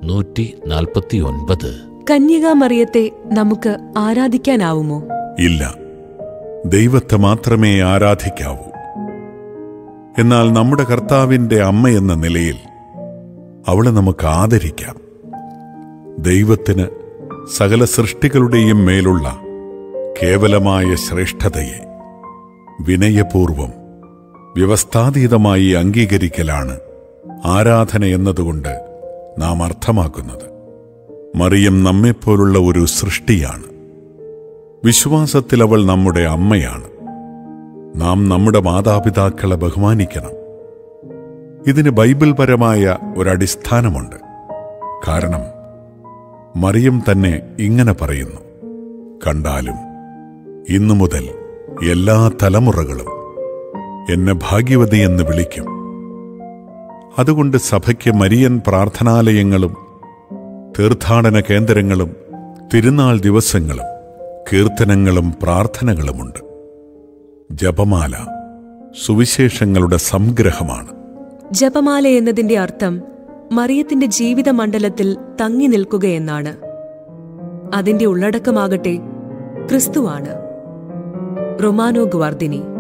നൂറ്റി നാൽപ്പത്തി ഒൻപത് കന്യകാമറിയത്തെ നമുക്ക് ആരാധിക്കാനാവുമോ ഇല്ല ദൈവത്തെ മാത്രമേ ആരാധിക്കാവൂ എന്നാൽ നമ്മുടെ കർത്താവിന്റെ അമ്മയെന്ന നിലയിൽ അവളെ നമുക്ക് ആദരിക്കാം ദൈവത്തിന് സകല സൃഷ്ടികളുടെയും മേലുള്ള കേവലമായ ശ്രേഷ്ഠതയെ വിനയപൂർവം വ്യവസ്ഥാതീതമായി അംഗീകരിക്കലാണ് ആരാധന എന്നതുകൊണ്ട് നാം അർത്ഥമാക്കുന്നത് മറിയം നമ്മെപ്പോലുള്ള ഒരു സൃഷ്ടിയാണ് വിശ്വാസത്തിൽ അവൾ നമ്മുടെ അമ്മയാണ് നാം നമ്മുടെ മാതാപിതാക്കളെ ബഹുമാനിക്കണം ഇതിന് ബൈബിൾ പരമായ ഒരടിസ്ഥാനമുണ്ട് കാരണം മറിയം തന്നെ ഇങ്ങനെ പറയുന്നു കണ്ടാലും ഇന്നു മുതൽ എല്ലാ തലമുറകളും എന്നെ ഭാഗ്യവതി എന്ന് വിളിക്കും അതുകൊണ്ട് സഭയ്ക്ക് മരിയൻ പ്രാർത്ഥനാലയങ്ങളും തീർത്ഥാടന കേന്ദ്രങ്ങളും തിരുനാൾ ദിവസങ്ങളും കീർത്തനങ്ങളും പ്രാർത്ഥനകളുമുണ്ട് ജപമാല സുവിശേഷങ്ങളുടെ സംഗ്രഹമാണ് ജപമാല എന്നതിന്റെ അർത്ഥം മറിയത്തിന്റെ ജീവിത മണ്ഡലത്തിൽ തങ്ങി നിൽക്കുകയെന്നാണ് അതിന്റെ ഉള്ളടക്കമാകട്ടെ ക്രിസ്തുവാണ് റൊമാനോ ഗ്വാർദിനി